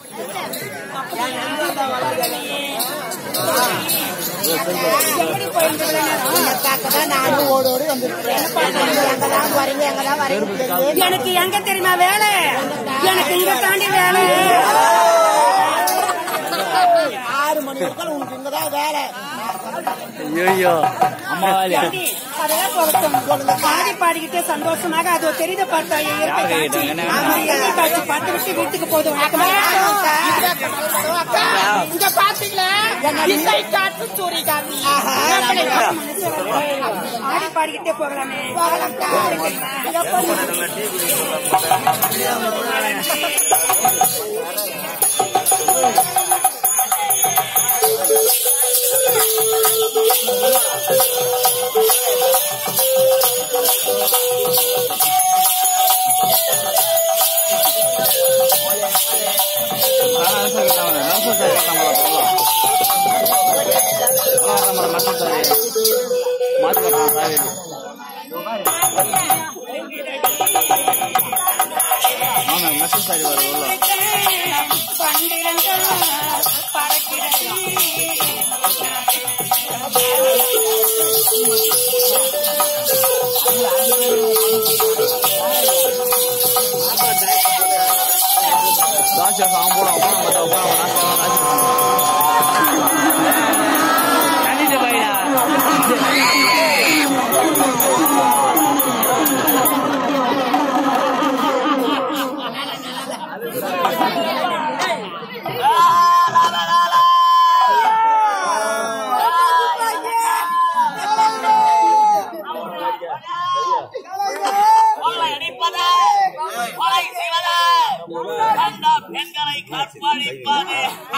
நானும் ஓடி ஓடி வந்திருக்கிறேன் எங்கதான் வரீங்க எங்கதான் வரீங்க எனக்கு எங்க தெரியுமா வேலை எனக்கு இங்க தாண்டி வேலை ஆறு மணி வரைக்கும் உனக்கு இங்கதான் வேலை ஐயோ அம்மா வேலையா சரி, அதெல்லாம் போகட்டும். பாடி பாடிக்கிட்டே சந்தோஷமாக அது ஒரு தெரிந்த பார்த்தா இயற்கை காட்சி. ஆமா, இயற்கை காட்சி பார்த்து விட்டு வீட்டுக்கு போதும் இங்க பாத்தீங்களா இசை காட்டு சூரி காமி ஆடி பாடிக்கிட்டே போகலாமே பண்டிரங்கள் பறக்கிறது கொள்ளை அடிப்பது கொலை செய்வது கண்ட பெண்களை கற்பழிப்பது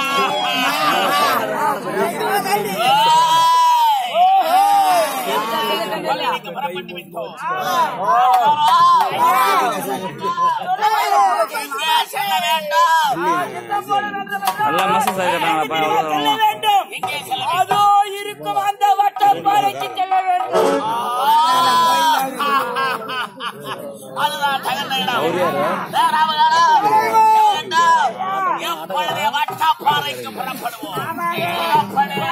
கொள்ளையடிக்க புறப்பட்டு விட்டோம் எங்கே செல்ல வேண்டும் நல்லா மசூஸ் ஆகிட்டாங்களாப்பா எவ்வளோ வேண்டும் எங்கே செல்ல அதோ இருக்கும் அந்த வட்டப்பாறைக்கு செல்ல வேண்டும் அதுதான் தகுந்த இடம் வேற அவகாலம் வேண்டும். எப்பொழுதே வட்டப்பாறைக்கு புறப்படுவோம் எப்பொழுதே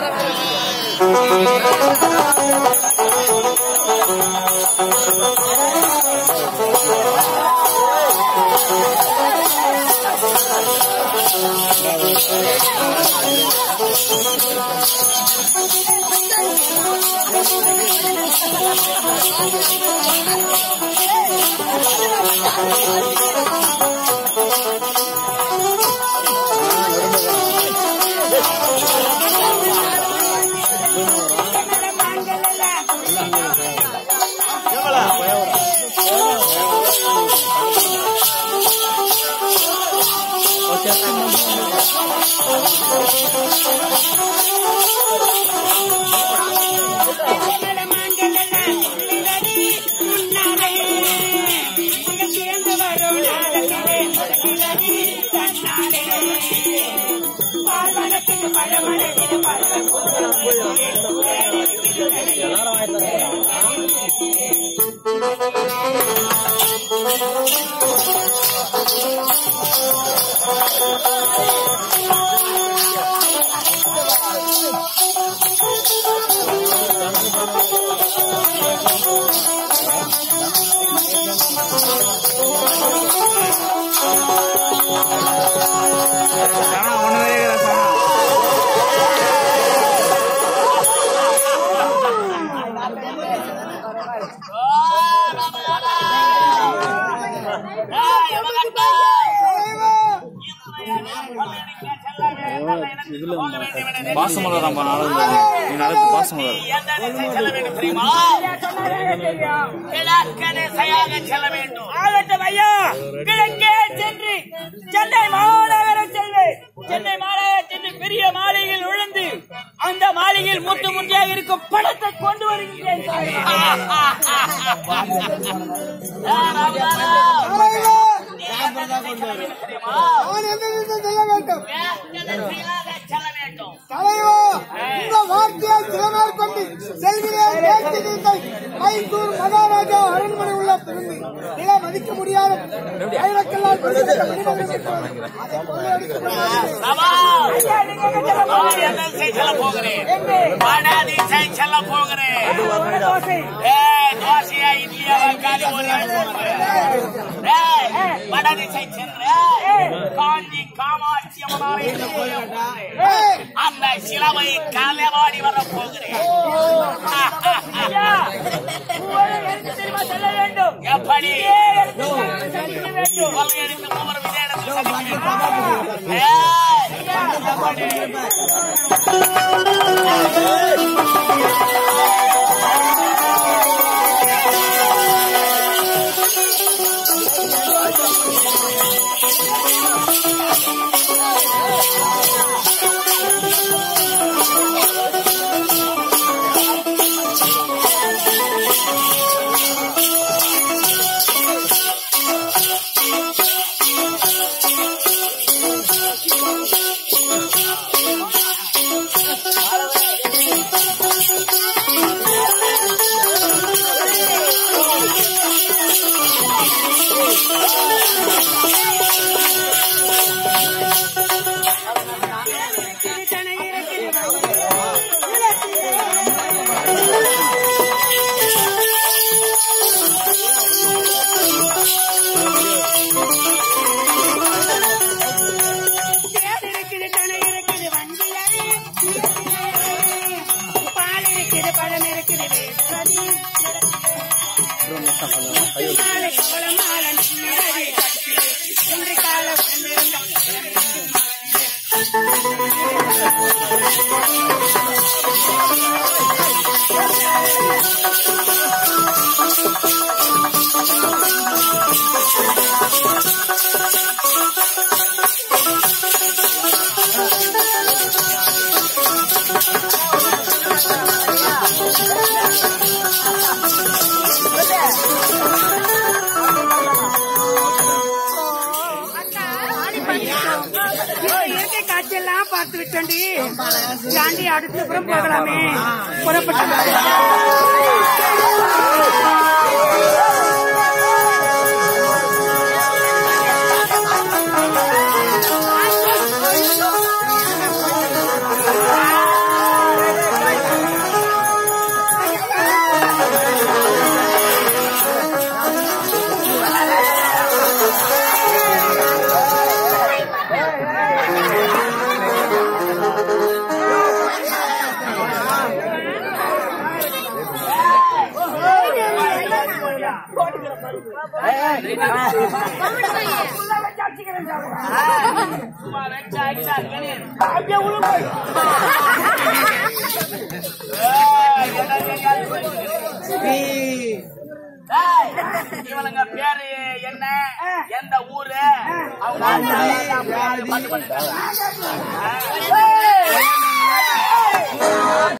ஒன்று பாசமலர் நடந்து நீ நடந்து பாசமலர் எந்த திசை செல்ல வேண்டும் தெரியுமா கிழக்கு திசையாக செல்ல வேண்டும் ஆகட்டும் ஐயா கிழக்கே சென்று சென்னை மாநகரம் சென்று சென்னை மாநகரம் சென்று பெரிய மாளிகையில் விழுந்து அந்த மாளிகையில் முட்டு முட்டியாக இருக்கும் பணத்தை கொண்டு வருகின்றேன் நீ எந்த திசை செல்ல வேண்டும் தெரியுமா நான் எந்த திசை செல்ல வேண்டும் கிழக்கு திசையாக செல்ல வேண்டும் தலைவா இந்த வார்த்தையை சிறமேற்கொண்டு செல்கிறேன் மேற்கு திசை மைசூர் மகாராஜா அரண்மனை உள்ள திரும்பி நில மதிக்க முடியாத ஆயிரக்கெல்லாம் சபா நான் என்ன செய்ய சொல்ல போகிறேன் வடாதி செய்ய சொல்ல போகிறேன் ஏய், தோசையா இட்லியா காலி ஒரு நாள் போடுறேன். ஏய், வடாதி செய்ய சென்றேன். காஞ்சி காமாட்சி அம்மனாரை போய் போகிறேன். அந்த சிலவை காலைவாடி வர போகிறேன் எனக்கு தெரியுமா சொல்ல வேண்டும் எப்படி சந்திக்க வேண்டும் கொள்ளை அடித்து மூவர் விஜய இடத்தில் சந்திக்க வேண்டும். ஏய், தேர் இருக்குது துணை இருக்குது வண்டி பால் இருக்குது பழம் இருக்குது வேப்பது. மாலை கோலம் மாலை நிறடி கட்டி, இன்று காலம் இயற்கை காட்சியெல்லாம் பார்த்து விட்டோண்டி தாண்டி அடுத்த புறம் போகலாமே புறப்பட்டு சும்மா வச்சா அடிச்சா கணேன். அப்படியே உள்ள ஏய், என்ன செய்யாது? ஏய், இவனுங்க பேரு என்ன எந்த ஊரு அவங்க பேரு பட்டு பட்டு.